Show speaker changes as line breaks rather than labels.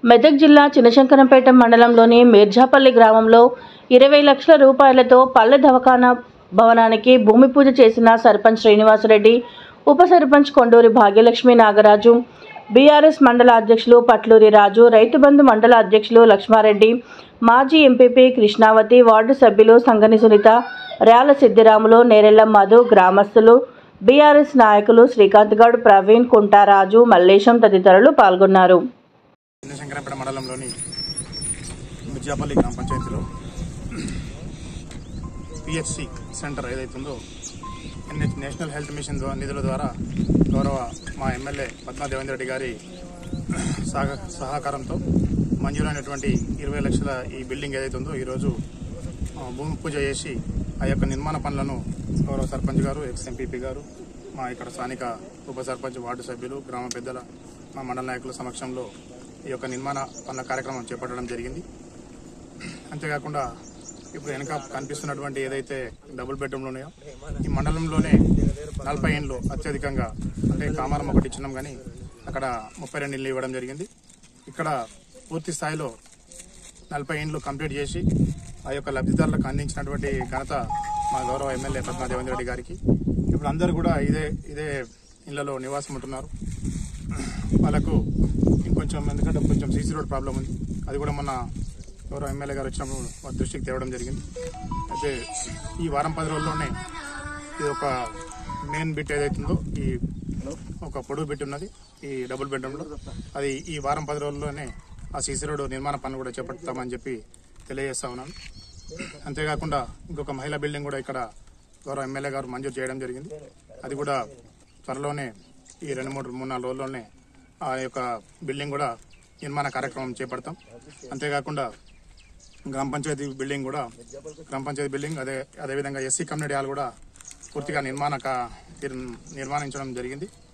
మెదక్ జిల్లా చినశంకరంపేట మండలంలోని మీర్జాపల్లి గ్రామంలో ఇరవై లక్షల రూపాయలతో పల్లె దవాఖానా భవనానికి భూమి పూజ చేసిన సర్పంచ్ శ్రీనివాసరెడ్డి ఉప సర్పంచ్ కొండూరి భాగ్యలక్ష్మి నాగరాజు బీఆర్ఎస్ మండల అధ్యక్షులు పట్లూరి రాజు రైతు బంధు మండల అధ్యక్షులు లక్ష్మారెడ్డి మాజీ ఎంపీపీ కృష్ణావతి వార్డు సభ్యులు సంగని సునీత ర్యాల సిద్దిరాములు నేరెళ్ల మధు గ్రామస్తులు బీఆర్ఎస్ నాయకులు శ్రీకాంత్ గౌడ్ ప్రవీణ్ కుంటారాజు మల్లేశం తదితరులు పాల్గొన్నారు
చిన్నశంకరంపేట మండలంలోని ముజ్జాపల్లి గ్రామ పంచాయతీలో పిహెచ్సి సెంటర్ ఏదైతుందో ఎన్హెచ్ నేషనల్ హెల్త్ మిషన్ ద్వా- నిధుల ద్వారా గౌరవ మా ఎమ్మెల్యే పద్మా దేవేంద్ర రెడ్డి గారి సహ సహకారంతో మంజూరైనటువంటి ఇరవై లక్షల ఈ బిల్డింగ్ ఏదైతే ఉందో ఈరోజు ఆ, భూమి పూజ చేసి ఆ యొక్క నిర్మాణ పనులను గౌరవ సర్పంచ్ గారు ఎక్స్ ఎంపీపీ గారు మా ఇక్కడ స్థానిక ఉప సర్పంచ్ వార్డు సభ్యులు గ్రామ పెద్దల మా మండల నాయకుల సమక్షంలో ఈ యొక్క నిర్మాణ పనుల కార్యక్రమం చేపట్టడం జరిగింది అంతేకాకుండా ఇప్పుడు వెనక కనిపిస్తున్నటువంటి ఏదైతే డబుల్ బెడ్రూమ్లు ఉన్నాయో ఈ మండలంలోనే నలభై ఇండ్లు అత్యధికంగా అంటే కామారం ఒకటి ఇచ్చినాం కానీ అక్కడ ముప్పై రెండు ఇళ్ళు ఇవ్వడం జరిగింది ఇక్కడ పూర్తి స్థాయిలో నలభై ఇండ్లు కంప్లీట్ చేసి ఆ యొక్క లబ్ధిదారులకు అందించినటువంటి ఘనత మా గౌరవ ఎమ్మెల్యే పద్మా దేవేంద్ర రెడ్డి గారికి ఇప్పుడు అందరూ కూడా ఇదే ఇదే ఇళ్లలో నివాసం ఉంటున్నారు వాళ్ళకు ఇంకొంచెం ఎందుకంటే కొంచెం సీసీ రోడ్ ప్రాబ్లం ఉంది అది కూడా మొన్న గౌరవ ఎమ్మెల్యే గారు వచ్చినప్పుడు వారి దృష్టికి తేవడం జరిగింది అయితే ఈ వారం పది రోజుల్లోనే ఇది ఒక మెయిన్ బిట్ ఏదైతుందో ఈ ఒక పొడుగు బిట్ ఉన్నది ఈ డబుల్ బెడ్రూమ్లో అది ఈ వారం పది రోజుల్లోనే ఆ సీసీ రోడ్ నిర్మాణ పనులు కూడా చేపడతామని చెప్పి తెలియజేస్తా ఉన్నాను అంతేకాకుండా ఇంకొక మహిళా బిల్డింగ్ కూడా ఇక్కడ గౌరవ ఎమ్మెల్యే గారు మంజూరు చేయడం జరిగింది అది కూడా త్వరలోనే ఈ రెండు మూడు మూడు నాలుగు రోజుల్లోనే ఆ యొక్క బిల్డింగ్ కూడా నిర్మాణ కార్యక్రమం చేపడతాం అంతేకాకుండా గ్రామ పంచాయతీ బిల్డింగ్ కూడా గ్రామ పంచాయతీ బిల్డింగ్ అదే అదేవిధంగా ఎస్సీ కమ్యూనిటీ హాల్ కూడా పూర్తిగా నిర్మాణ కా- తీర్- నిర్మాణించడం జరిగింది